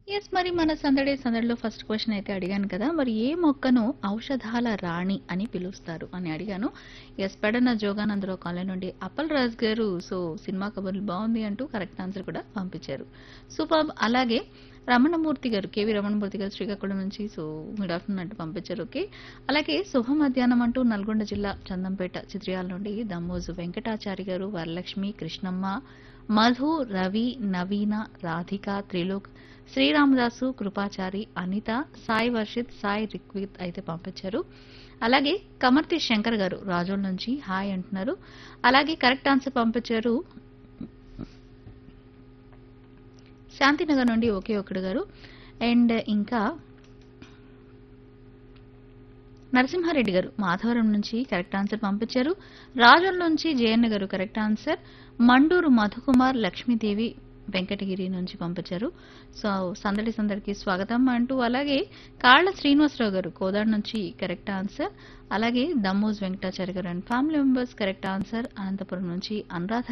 yes మరి మన సందడి సందడిలో ఫస్ట్ క్వశ్చన్ అయితే అడిగాను కదా మరి ఏ మొక్కను ఔషధాల రాణి అని పిలుస్తారు అని అడిగాను ఎస్ పెడన జోగానందరో కాలనీ నుండి అప్పల్ రాజ్ గారు సో సినిమా కబుర్లు బాగుంది అంటూ కరెక్ట్ ఆన్సర్ కూడా పంపించారు సూపర్ అలాగే రమణమూర్తి గారు కేవి రమణమూర్తి గారు శ్రీకాకుళం నుంచి సో గుడ్ ఆఫ్టర్నూన్ అంటూ పంపించారు ఓకే అలాగే శుభ మధ్యాహ్నం అంటూ నల్గొండ జిల్లా చందంపేట చిత్రియాల నుండి దమ్మోజు వెంకటాచారి గారు వరలక్ష్మి కృష్ణమ్మ మధు రవి నవీన రాధిక త్రిలోక్ శ్రీరామదాసు కృపాచారి అనిత సాయి వర్షిత్ సాయి రిక్విత్ అయితే పంపించారు అలాగే కమర్తి శంకర్ గారు రాజోల్ నుంచి హాయ్ అంటున్నారు అలాగే కరెక్ట్ ఆన్సర్ పంపించారు శాంతినగర్ నుండి ఒకే ఒకడు గారు అండ్ ఇంకా నరసింహారెడ్డి గారు మాధవరం నుంచి కరెక్ట్ ఆన్సర్ పంపించారు రాజోల్ నుంచి జయన్న గారు కరెక్ట్ ఆన్సర్ మండూరు మధుకుమార్ లక్ష్మీదేవి వెంకటగిరి నుంచి పంపించారు సో సందడి సందడికి స్వాగతం అంటూ అలాగే కాళ్ళ శ్రీనివాసరావు గారు కోదాడు నుంచి కరెక్ట్ ఆన్సర్ అలాగే దమ్మోజ్ వెంకటాచారి గారు and family members correct answer Anantapuram నుంచి అనురాధ